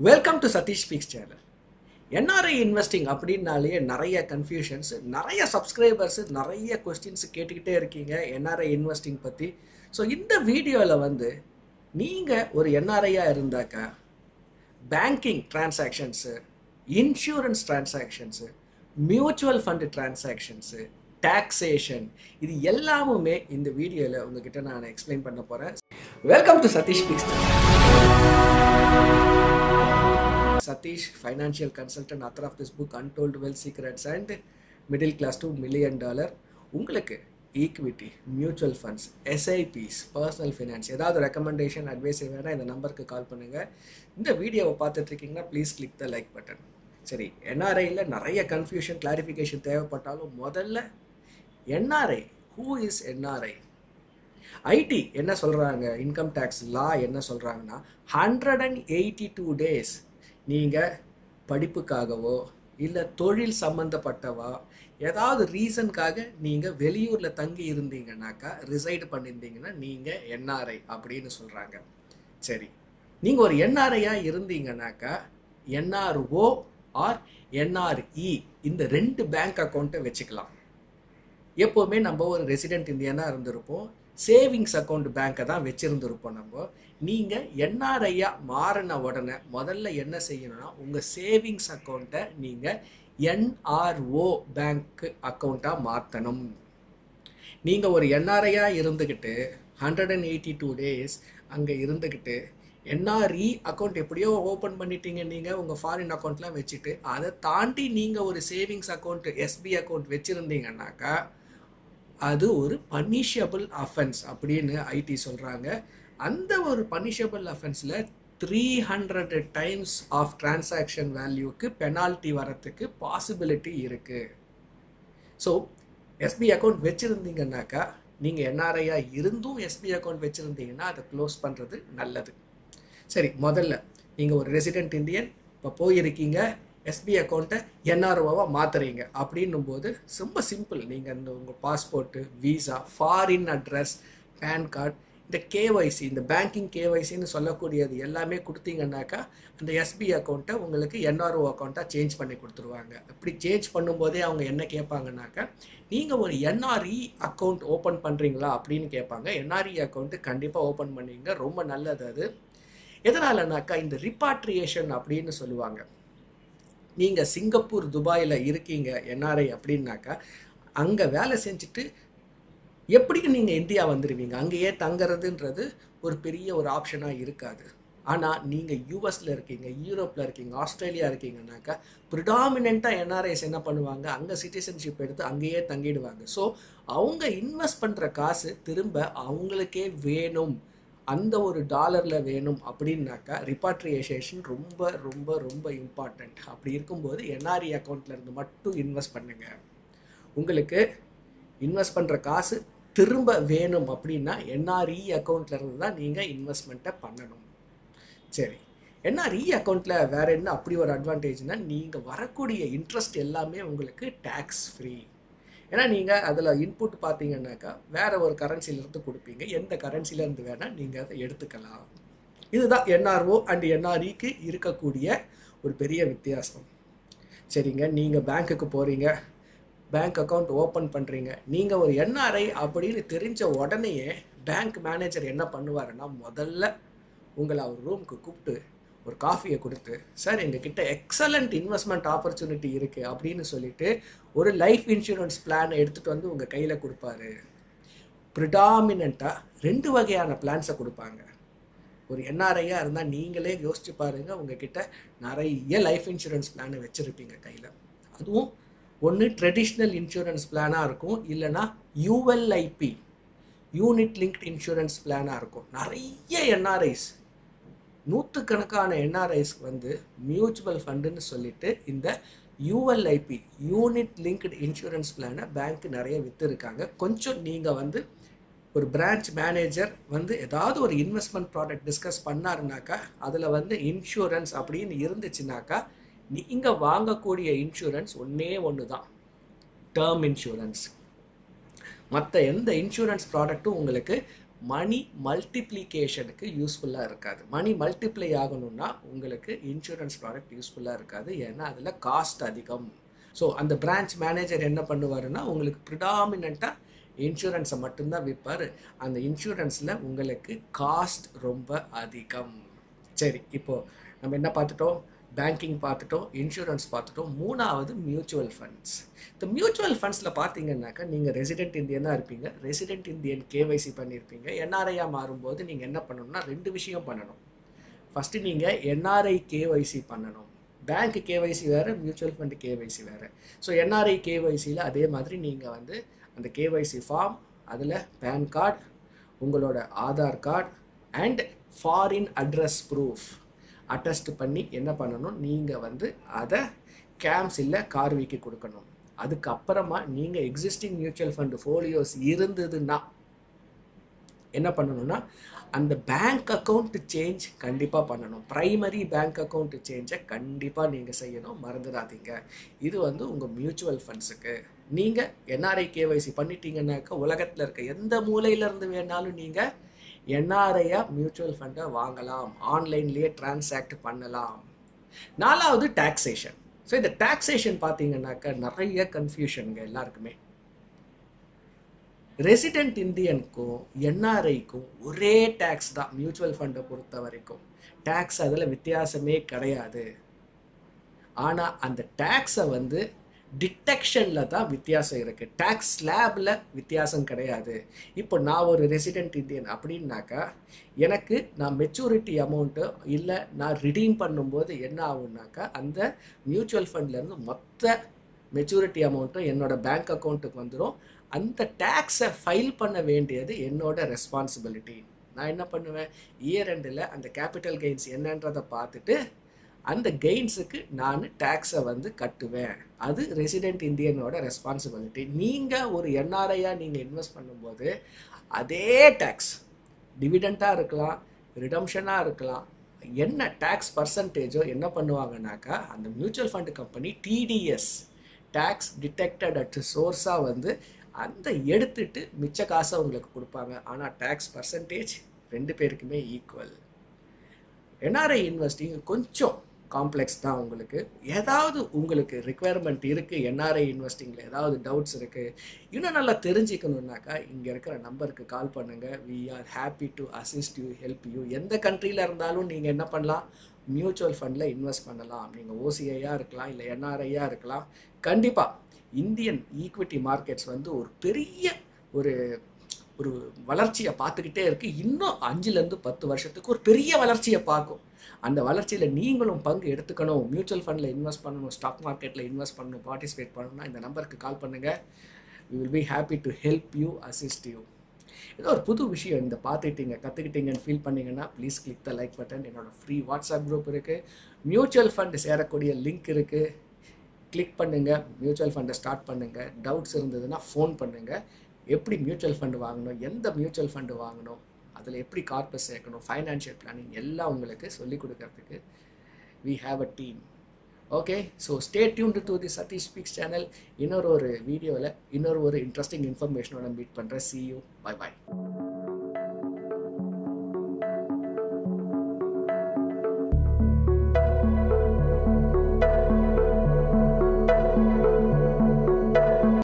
welcome to Satish speaks channel NRI investing அப்படின்னாலே நிறைய confusions நிறைய சப்ஸ்கிரைபர்ஸ் நிறைய கொஸ்டின்ஸ் கேட்டுக்கிட்டே இருக்கீங்க என்ஆர்ஐ இன்வெஸ்டிங் பற்றி ஸோ இந்த வீடியோவில் வந்து நீங்கள் ஒரு என்ஆர்ஐயாக இருந்தாக்கா banking transactions insurance transactions mutual fund transactions taxation இது எல்லாமுமே இந்த வீடியோவில் உங்ககிட்ட நான் எக்ஸ்பிளைன் பண்ண போகிறேன் welcome to Satish speaks Satish financial consultant author of this book untold wealth secrets and middle class to million dollar உங்களுக்கு equity mutual funds SIPs personal finance ஏதாவது ரெக்கமெண்டேஷன் அட்வைஸ் வேணால் இந்த நம்பருக்கு கால் பண்ணுங்கள் இந்த வீடியோவை பார்த்துட்டு இருக்கீங்கன்னா please click the like button சரி என்ஆர்ஐயில் நிறைய கன்ஃபியூஷன் கிளாரிஃபிகேஷன் தேவைப்பட்டாலும் முதல்ல NRI who is NRI IT என்ன சொல்கிறாங்க இன்கம் டேக்ஸ் லா என்ன சொல்கிறாங்கன்னா hundred and eighty two days நீங்கள் படிப்புக்காகவோ இல்லை தொழில் சம்மந்தப்பட்டவா ஏதாவது ரீசனுக்காக நீங்கள் வெளியூரில் தங்கி இருந்தீங்கன்னாக்கா ரிசைடு பண்ணியிருந்தீங்கன்னா நீங்கள் என்ஆர்ஐ அப்படின்னு சொல்கிறாங்க சரி நீங்கள் ஒரு என்ஆர்ஐயாக இருந்தீங்கன்னாக்கா என்ஆர்ஓ ஆர் என்ஆர்இ இந்த ரெண்டு பேங்க் அக்கௌண்ட்டை வச்சுக்கலாம் எப்போவுமே நம்ம ஒரு ரெசிடென்ட் இந்தியனாக இருந்திருப்போம் சேவிங்ஸ் அக்கௌண்ட் பேங்க்கை தான் வச்சுருந்துருப்போம் நம்ம நீங்கள் என்ஆர்ஐயாக மாறின உடனே முதல்ல என்ன செய்யணும்னா உங்கள் சேவிங்ஸ் அக்கௌண்ட்டை நீங்கள் என்ஆர்ஓ பேங்க் அக்கௌண்ட்டாக மாற்றணும் நீங்கள் ஒரு என்ஆர்ஐயாக இருந்துக்கிட்டு hundred and eighty two days அங்கே இருந்துக்கிட்டு என்ஆர்இ அக்கௌண்ட் எப்படியோ ஓப்பன் பண்ணிட்டீங்க நீங்கள் உங்கள் ஃபாரின் அக்கௌண்ட்லாம் வச்சுட்டு அதை தாண்டி நீங்கள் ஒரு சேவிங்ஸ் அக்கௌண்ட் எஸ்பி அக்கௌண்ட் வச்சுருந்தீங்கன்னாக்கா அது ஒரு பனிஷபிள் அஃபென்ஸ் அப்படின்னு ஐடி சொல்கிறாங்க அந்த ஒரு பனிஷபிள் அஃபென்ஸில் three hundred times of transaction வேல்யூக்கு பெனால்ட்டி வரத்துக்கு பாசிபிலிட்டி இருக்குது ஸோ எஸ்பி அக்கௌண்ட் வச்சுருந்தீங்கன்னாக்கா நீங்கள் என்ஆர்ஐயாக இருந்தும் எஸ்பி அக்கௌண்ட் வச்சுருந்தீங்கன்னா அதை க்ளோஸ் பண்ணுறது நல்லது சரி முதல்ல நீங்கள் ஒரு ரெசிடென்ட் இந்தியன் இப்போ போயிருக்கீங்க எஸ்பி அக்கௌண்ட்டை என்ஆர்ஓவாக மாற்றுறீங்க அப்படின்னும் போது ரொம்ப சிம்பிள் நீங்கள் இந்த உங்கள் passport visa foreign address PAN card இந்த கேஒய்சி இந்த பேங்கிங் கேஒய்சின்னு சொல்லக்கூடியது எல்லாமே கொடுத்தீங்கன்னாக்கா அந்த எஸ்பி அக்கௌண்ட்டை உங்களுக்கு என்ஆர்ஓ அக்கௌண்ட்டாக சேஞ்ச் பண்ணி கொடுத்துருவாங்க அப்படி சேஞ்ச் பண்ணும்போதே அவங்க என்ன கேட்பாங்கனாக்கா நீங்கள் ஒரு என்ஆர்இ அக்கௌண்ட் ஓப்பன் பண்ணுறீங்களா அப்படின்னு கேட்பாங்க என்ஆர்இ அக்கௌண்ட்டு கண்டிப்பாக ஓப்பன் பண்ணுவீங்க ரொம்ப நல்லது அது எதனாலனாக்கா இந்த ரிப்பாட்ரியேஷன் அப்படின்னு சொல்லுவாங்க நீங்கள் சிங்கப்பூர் துபாயில் இருக்கீங்க என்ஆர்ஐ அப்படின்னாக்கா அங்கே வேலை செஞ்சுட்டு எப்படி நீங்கள் இந்தியா வந்துடுவீங்க அங்கேயே தங்குறதுன்றது ஒரு பெரிய ஒரு ஆப்ஷனாக இருக்காது ஆனால் நீங்கள் யூஎஸில் இருக்கீங்க யூரோப்பில் இருக்கீங்க ஆஸ்திரேலியா இருக்கீங்கனாக்கா ப்ரிடாமினண்ட்டாக என்ஆர்ஐஸ் என்ன பண்ணுவாங்க அங்கே சிட்டிசன்ஷிப் எடுத்து அங்கேயே தங்கிடுவாங்க ஸோ அவங்க இன்வெஸ்ட் பண்ணுற காசு திரும்ப அவங்களுக்கே வேணும் அந்த ஒரு டாலரில் வேணும் அப்படின்னாக்கா ரிப்பாட்ரியேஷன் ரொம்ப ரொம்ப ரொம்ப இம்பார்ட்டண்ட் அப்படி இருக்கும்போது என்ஆர்இ அக்கௌண்ட்டில் இருந்து மட்டும் இன்வெஸ்ட் பண்ணுங்கள் உங்களுக்கு இன்வெஸ்ட் பண்ணுற காசு திரும்ப வேணும் அப்படின்னா என்ஆர்இ அக்கௌண்ட்டில் இருந்து தான் நீங்கள் இன்வெஸ்ட்மெண்ட்டை பண்ணணும் சரி என்ஆர்இ அக்கௌண்ட்டில் வேறு என்ன அப்படி ஒரு அட்வான்டேஜ்னால் நீங்கள் வரக்கூடிய இன்ட்ரெஸ்ட் எல்லாமே உங்களுக்கு டேக்ஸ் ஃப்ரீ ஏன்னா நீங்கள் அதில் இன்புட் பார்த்தீங்கன்னாக்கா வேறு ஒரு கரன்சிலேருந்து கொடுப்பீங்க எந்த கரன்சிலேருந்து வேணால் நீங்கள் அதை எடுத்துக்கலாம் இதுதான் என்ஆர்ஓ அண்ட் என்ஆர்இக்கு இருக்கக்கூடிய ஒரு பெரிய வித்தியாசம் சரிங்க நீங்கள் பேங்க்குக்கு போகிறீங்க பேங்க் அக்கௌண்ட் ஓப்பன் பண்ணுறீங்க நீங்கள் ஒரு என்ஆர்ஐ அப்படின்னு தெரிஞ்ச உடனேயே பேங்க் மேனேஜர் என்ன பண்ணுவாருன்னா முதல்ல உங்களை அவர் ரூமுக்கு கூப்பிட்டு ஒரு காஃபியை கொடுத்து சார் எங்ககிட்ட எக்ஸலண்ட் இன்வெஸ்ட்மெண்ட் ஆப்பர்ச்சுனிட்டி இருக்குது அப்படின்னு சொல்லிட்டு ஒரு லைஃப் இன்சூரன்ஸ் பிளானை எடுத்துகிட்டு வந்து உங்கள் கையில் கொடுப்பாரு ப்ரிடாமினண்ட்டாக ரெண்டு வகையான பிளான்ஸை கொடுப்பாங்க ஒரு என்ஆர்ஐயாக இருந்தால் நீங்களே யோசிச்சு பாருங்கள் உங்ககிட்ட நிறைய லைஃப் இன்சூரன்ஸ் பிளானை வச்சுருப்பீங்க கையில் அதுவும் ஒன்று ட்ரெடிஷ்னல் இன்சூரன்ஸ் பிளானாக இருக்கும் இல்லைனா யூஎல்ஐபி யூனிட் லிங்க்ட் இன்சூரன்ஸ் பிளானாக இருக்கும் நிறைய என்ஆர்ஐஸ் நூற்றுக்கணக்கான என்ஆர்ஐஸ்க்கு வந்து மியூச்சுவல் ஃபண்டுன்னு சொல்லிட்டு இந்த யூஎல்ஐபி யூனிட் லிங்க்டு இன்சூரன்ஸ் பிளானை பேங்க் நிறைய விற்றுருக்காங்க கொஞ்சம் நீங்கள் வந்து ஒரு பிரான்ச் மேனேஜர் வந்து ஏதாவது ஒரு இன்வெஸ்ட்மெண்ட் ப்ராடக்ட் டிஸ்கஸ் பண்ணாருனாக்கா அதில் வந்து இன்சூரன்ஸ் அப்படின்னு இருந்துச்சுனாக்கா நீங்கள் வாங்கக்கூடிய இன்சூரன்ஸ் ஒன்றே ஒன்று தான் டேர்ம் இன்சூரன்ஸ் மற்ற எந்த இன்சூரன்ஸ் ப்ராடக்ட்டும் உங்களுக்கு மணி மல்டிப்ளிகேஷனுக்கு யூஸ்ஃபுல்லாக இருக்காது மணி மல்டிப்ளை ஆகணும்னா உங்களுக்கு இன்சூரன்ஸ் ப்ராடக்ட் யூஸ்ஃபுல்லாக இருக்காது ஏன்னா அதில் காஸ்ட் அதிகம் ஸோ அந்த பிரான்ச் மேனேஜர் என்ன பண்ணுவாருன்னா உங்களுக்கு ப்ரிடாமினண்ட்டாக இன்சூரன்ஸை மட்டும்தான் விற்பார் அந்த இன்சூரன்ஸில் உங்களுக்கு காஸ்ட் ரொம்ப அதிகம் சரி இப்போது நம்ம என்ன பார்த்துட்டோம் பேங்கிங் பார்த்துட்டோம் இன்சூரன்ஸ் பார்த்துட்டோம் மூணாவது மியூச்சுவல் ஃபண்ட்ஸ் இந்த மியூச்சுவல் ஃபண்ட்ஸில் பார்த்தீங்கன்னாக்கா நீங்கள் ரெசிடென்ட் இந்தியனாக இருப்பீங்க ரெசிடென்ட் இந்தியன் கேவைசி பண்ணியிருப்பீங்க என்ஆர்ஐயாக மாறும்போது நீங்கள் என்ன பண்ணணும்னா ரெண்டு விஷயம் பண்ணணும் ஃபஸ்ட்டு நீங்கள் என்ஆர்ஐ கேவைசி பண்ணணும் பேங்க் கேவைசி வேறு மியூச்சுவல் ஃபண்ட் கேவைசி வேறு ஸோ என்ஆர்ஐ கேவைசியில் அதே மாதிரி நீங்கள் வந்து அந்த கேவைசி ஃபார்ம் அதில் பேன் கார்டு உங்களோட Aadhaar card and foreign address proof attest பண்ணி என்ன பண்ணணும் நீங்கள் வந்து அதை கேம்ஸ் இல்லை கார்விக்கு கொடுக்கணும் அதுக்கப்புறமா நீங்கள் எக்ஸிஸ்டிங் மியூச்சுவல் ஃபண்ட் ஃபோலியோஸ் இருந்ததுன்னா என்ன பண்ணணும்னா அந்த பேங்க் அக்கௌண்ட் சேஞ்ச் கண்டிப்பாக பண்ணணும் ப்ரைமரி பேங்க் அக்கௌண்ட் சேஞ்சை கண்டிப்பாக நீங்கள் செய்யணும் மறந்துடாதீங்க இது வந்து உங்கள் மியூச்சுவல் ஃபண்ட்ஸுக்கு நீங்கள் என்ஆர்ஐ கேவைசி பண்ணிட்டீங்கன்னாக்கா உலகத்தில் இருக்க எந்த மூலையிலேருந்து வேணாலும் நீங்கள் என்ஆர்ஐயாக மியூச்சுவல் ஃபண்டை வாங்கலாம் ஆன்லைன்லேயே டிரான்சாக்ட் பண்ணலாம் நாலாவது டாக்ஸேஷன் ஸோ இந்த டாக்ஸேஷன் பார்த்தீங்கன்னாக்கா நிறைய கன்ஃபியூஷனுங்க எல்லாருக்குமே ரெசிடென்ட் இந்தியனுக்கும் என்ஆர்ஐக்கும் ஒரே டேக்ஸ் தான் மியூச்சுவல் ஃபண்டை பொறுத்த வரைக்கும் டேக்ஸ் அதில் வித்தியாசமே கிடையாது ஆனால் அந்த டேக்ஸை வந்து டிடெக்ஷனில் தான் வித்தியாசம் இருக்குது டேக்ஸ் ஸ்லாபில் வித்தியாசம் கிடையாது இப்போ நான் ஒரு ரெசிடென்ட் இந்தியன் அப்படின்னாக்கா எனக்கு நான் மெச்சூரிட்டி அமௌண்ட்டு இல்லை நான் ரிடீம் பண்ணும்போது என்ன ஆகும்னாக்கா அந்த மியூச்சுவல் ஃபண்ட்லேருந்து மொத்த மெச்சூரிட்டி அமௌண்ட்டும் என்னோட பேங்க் அக்கௌண்ட்டுக்கு வந்துடும் அந்த டேக்ஸை ஃபைல் பண்ண வேண்டியது என்னோட ரெஸ்பான்சிபிலிட்டி நான் என்ன பண்ணுவேன் இயர் எண்டில் அந்த கேபிட்டல் கெயின்ஸ் என்னன்றதை பார்த்துட்டு அந்த கெயின்ஸுக்கு நான் டேக்ஸை வந்து கட்டுவேன் அது ரெசிடென்ட் இந்தியனோட ரெஸ்பான்சிபிலிட்டி நீங்கள் ஒரு என்ஆர்ஐயாக நீங்கள் இன்வெஸ்ட் பண்ணும்போது அதே டேக்ஸ் டிவிடெண்ட்டாக இருக்கலாம் ரிடம்ஷனாக இருக்கலாம் என்ன டேக்ஸ் பர்சன்டேஜோ என்ன பண்ணுவாங்கனாக்கா அந்த mutual fund company TDS tax deducted at சோர்ஸாக வந்து அந்த எடுத்துட்டு மிச்ச காசை உங்களுக்கு கொடுப்பாங்க ஆனால் டேக்ஸ் பர்சன்டேஜ் ரெண்டு பேருக்குமே ஈக்குவல் என்ஆர்ஐ இன்வெஸ்டிங் கொஞ்சம் காம்ப்ளெக்ஸ் தான் உங்களுக்கு ஏதாவது உங்களுக்கு ரிக்குவயர்மெண்ட் இருக்குது என்ஆர்ஐ இன்வெஸ்டிங்கில் ஏதாவது டவுட்ஸ் இருக்குது இன்னும் நல்லா தெரிஞ்சுக்கணுன்னாக்கா இங்கே இருக்கிற நம்பருக்கு கால் பண்ணுங்கள் we are happy to assist you help you எந்த கண்ட்ரியில் இருந்தாலும் நீங்கள் என்ன பண்ணலாம் மியூச்சுவல் ஃபண்டில் இன்வெஸ்ட் பண்ணலாம் நீங்கள் ஓசிஐயாக இருக்கலாம் இல்லை என்ஆர்ஐயாக இருக்கலாம் கண்டிப்பாக இந்தியன் ஈக்விட்டி மார்க்கெட்ஸ் வந்து ஒரு பெரிய ஒரு ஒரு வளர்ச்சியை பார்த்துக்கிட்டே இருக்குது இன்னும் அஞ்சுலேருந்து பத்து வருஷத்துக்கு ஒரு பெரிய வளர்ச்சியை பார்க்கும் அந்த வளர்ச்சியில் நீங்களும் பங்கு எடுத்துக்கணும் மியூச்சுவல் ஃபண்டில் இன்வெஸ்ட் பண்ணணும் ஸ்டாக் மார்க்கெட்டில் இன்வெஸ்ட் பண்ணணும் பார்ட்டிசிபேட் பண்ணணும்னா இந்த நம்பருக்கு கால் பண்ணுங்கள் we will be happy to help you assist you ஏதோ ஒரு புது விஷயம் இந்த பார்த்துக்கிட்டீங்க கற்றுக்கிட்டீங்கன்னு ஃபீல் பண்ணீங்கன்னா please click the like button என்னோட ஃப்ரீ வாட்ஸ்அப் குரூப் இருக்குது மியூச்சுவல் ஃபண்ட் சேரக்கூடிய லிங்க் இருக்குது கிளிக் பண்ணுங்கள் மியூச்சுவல் ஃபண்டை ஸ்டார்ட் பண்ணுங்கள் டவுட்ஸ் இருந்ததுன்னா ஃபோன் பண்ணுங்கள் எப்படி மியூச்சுவல் ஃபண்டு வாங்கணும் எந்த மியூச்சுவல் ஃபண்டு வாங்கணும் அதில் எப்படி கார்பஸ் சேர்க்கணும் ஃபைனான்ஷியல் பிளானிங் எல்லாம் உங்களுக்கு சொல்லிக் கொடுக்கறதுக்கு we have a team okay so stay tuned to the Satish speaks channel இன்னொரு ஒரு வீடியோவில் இன்னொரு ஒரு இன்ட்ரெஸ்டிங் இன்ஃபர்மேஷனோட மீட் பண்ணுறேன் சி யூ பை பாய்